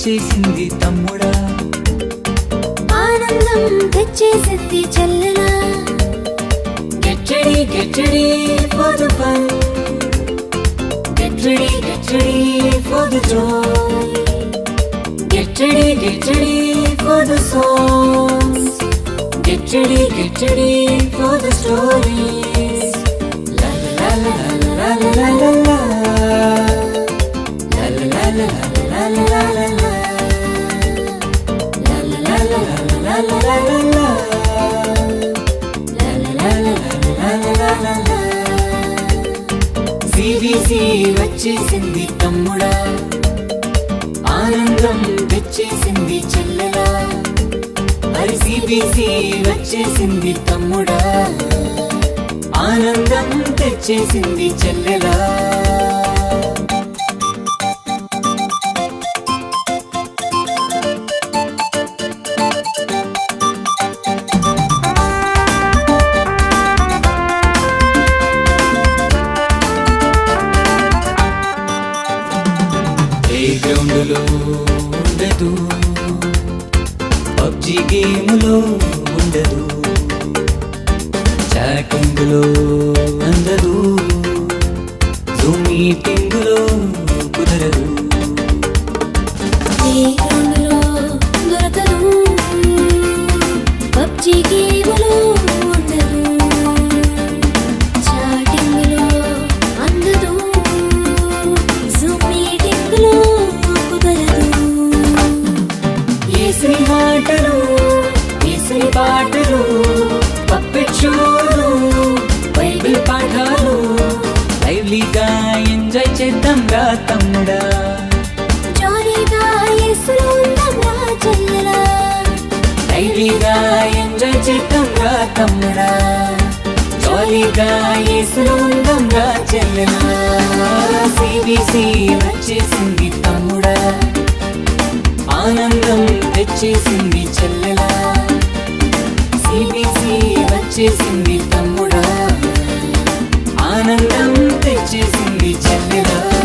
తెచ్చేసింది తమ్ముడా ఆనందం తెచ్చేసింది చెల్లెలా Get ready, get ready for the fun. Get ready, get ready for the joy. Get ready, get ready for the songs. Get ready, get ready for the stories. La la la la la la la la la. La la la la la la la la la. La la la la la la la la la. CBC వచ్చేసింది తమ్ముడా ఆనందం తెచ్చేసింది చెల్లెలా మరి CBC వచ్చేసింది తమ్ముడా ఆనందం తెచ్చేసింది చెల్లెలా play గ్రౌండ్లో ఉండదు పబ్జి గేమ్లో ఉండదు చాటింగ్లో అందదు జూమ్ మీటింగ్లో కుదరదు ప్లేగ్రౌండ్లో దొరకదు పబ్జి గేములో ఉండదు చాటింగ్లో అందదు జూమ్ మీటింగ్లో కుదరదు ఏసరి మాటలు ఏసరి పాటలు పప్పెట్ షోలు బైబిల్ పాఠాలు లైవ్లీగా ఎంజాయ్ చేద్దాం రా తమ్ముడా జాలీగా యేసులో ఉందమ్మా చెల్లెలా లైవ్లీగా ఎంజాయ్ చేద్దాం రా తమ్ముడా జాలీగా ఏసులో ఉందాం రా చెల్లెలా సిబిసి వచ్చేసింది తమ్ముడా ఆనందం తెచ్చేసింది చెల్లెలా సిబిసి వచ్చేసింది తమ్ముడా ఆనందం తెచ్చేసింది చెల్లెలా